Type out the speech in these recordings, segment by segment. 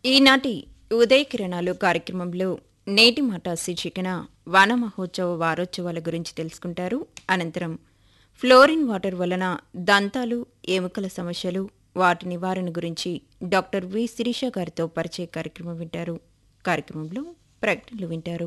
ఈనాటి ఉదయ కిరణాలు కార్యక్రమంలో నేటి మాట శీర్షికన వన మహోత్సవ వారోత్సవాల గురించి తెలుసుకుంటారు అనంతరం ఫ్లోరిన్ వాటర్ వలన దంతాలు ఎముకల సమస్యలు వాటి నివారణ గురించి డాక్టర్ వి శిరీష గారితో పరిచయ కార్యక్రమం వింటారు కార్యక్రమంలో ప్రకటనలు వింటారు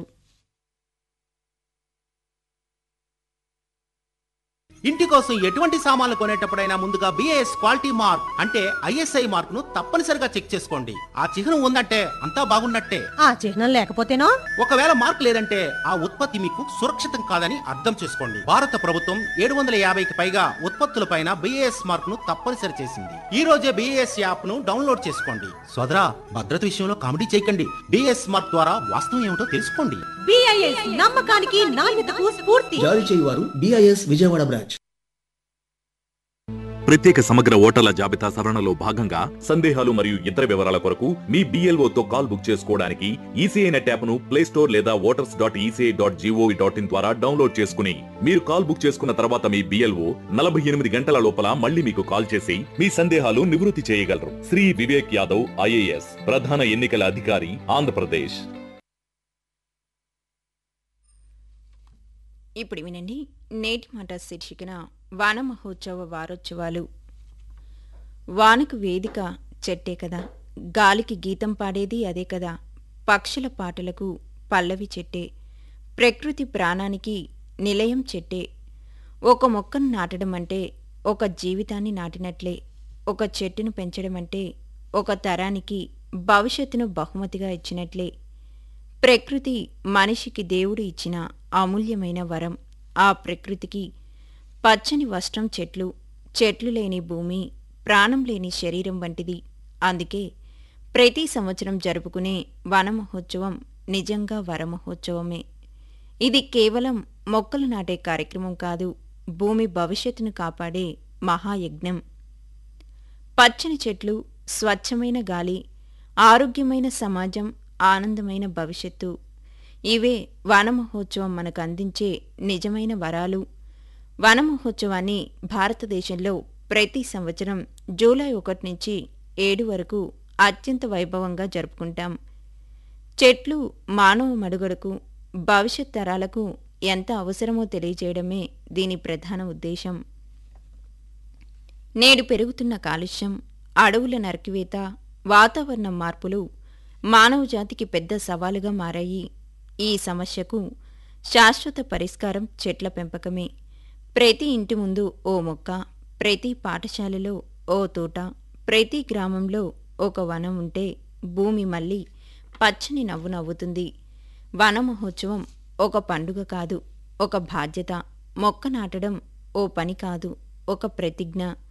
ఇంటి కోసం ఎటువంటి సామాన్లు కొనేటప్పుడైనా ముందుగా బిఏఎస్ క్వాలిటీ మార్క్ అంటే ఐఎస్ఐ మార్క్ ను తప్పనిసరిగా చెక్ చేసుకోండి ఆ చిహ్నం ఉందంటే అంతా బాగున్నట్టే ఆ చిహ్నం లేకపోతేనో ఒకవేళ మార్క్ లేదంటే ఆ ఉత్పత్తి మీకు సురక్షితం కాదని అర్థం చేసుకోండి భారత ప్రభుత్వం ఏడు వందల యాభైకి పైగా ఉత్పత్తులపైన బిఏఎస్ మార్క్ ను తప్పనిసరి చేసింది ఈ రోజే బిఏఎస్ యాప్ ను డౌన్లోడ్ చేసుకోండి సోదరా భద్రత విషయంలో కామెడీ చేయకండి బిఏఎస్ మార్క్ ద్వారా వాస్తవం ఏమిటో తెలుసుకోండి బిఐఎస్ నమ్మకానికి నాణ్యతకు స్ఫూర్తి జారీ చేయువారు బిఐఎస్ విజయవాడ బ్రాంచ్ ప్రత్యేక సమగ్ర ఓటర్ల జాబితా సవరణలో భాగంగా సందేహాలు మరియు ఇతర వివరాల కొరకు మీ BLO తో కాల్ బుక్ చేసుకోవడానికి ఈసీఐ నెట్ యాప్ ను ప్లే స్టోర్ లేదా voters dot ECI dot GOV dot in ద్వారా డౌన్లోడ్ చేసుకుని మీరు కాల్ బుక్ చేసుకున్న తర్వాత మీ బిఎల్ఓ నలభై ఎనిమిది గంటల లోపల మళ్ళీ మీకు కాల్ చేసి మీ సందేహాలు నివృత్తి చేయగలరు శ్రీ వివేక్ యాదవ్ ఐఏఎస్ ప్రధాన ఎన్నికల అధికారి ఆంధ్రప్రదేశ్ ఇప్పుడు వినండి నేటి మాట శీర్షికన వాన మహోత్సవ వారోత్సవాలు వానకు వేదిక చెట్టే కదా గాలికి గీతం పాడేది అదే కదా పక్షుల పాటలకు పల్లవి చెట్టే ప్రకృతి ప్రాణానికి నిలయం చెట్టే ఒక మొక్కను నాటడం అంటే ఒక జీవితాన్ని నాటినట్లే ఒక చెట్టును పెంచడం అంటే ఒక తరానికి భవిష్యత్తును బహుమతిగా ఇచ్చినట్లే ప్రకృతి మనిషికి దేవుడు ఇచ్చిన అమూల్యమైన వరం ఆ ప్రకృతికి పచ్చని వస్త్రం చెట్లు చెట్లు లేని భూమి ప్రాణం లేని శరీరం వంటిది అందుకే ప్రతి సంవత్సరం జరుపుకునే వన మహోత్సవం నిజంగా వరమహోత్సవమే ఇది కేవలం మొక్కలు నాటే కార్యక్రమం కాదు భూమి భవిష్యత్తును కాపాడే మహాయజ్ఞం పచ్చని చెట్లు స్వచ్ఛమైన గాలి ఆరోగ్యమైన సమాజం ఆనందమైన భవిష్యత్తు ఇవే వన మహోత్సవం మనకు అందించే నిజమైన వరాలు వన మహోత్సవాన్ని భారతదేశంలో ప్రతి సంవత్సరం జూలై ఒకటి నుంచి ఏడు వరకు అత్యంత వైభవంగా జరుపుకుంటాం చెట్లు మానవ మడుగడకు భవిష్యత్ తరాలకు ఎంత అవసరమో తెలియజేయడమే దీని ప్రధాన ఉద్దేశం నేడు పెరుగుతున్న కాలుష్యం అడవుల నరికివేత వాతావరణ మార్పులు మానవజాతికి పెద్ద సవాలుగా మారాయి ఈ సమస్యకు శాశ్వత పరిష్కారం చెట్ల పెంపకమే ప్రతి ఇంటి ముందు ఓ మొక్క ప్రతి పాఠశాలలో ఓ తోట ప్రతి గ్రామంలో ఒక వనం ఉంటే భూమి మళ్ళీ పచ్చని నవ్వు నవ్వుతుంది వన మహోత్సవం ఒక పండుగ కాదు ఒక బాధ్యత మొక్క నాటడం ఓ పని కాదు ఒక ప్రతిజ్ఞ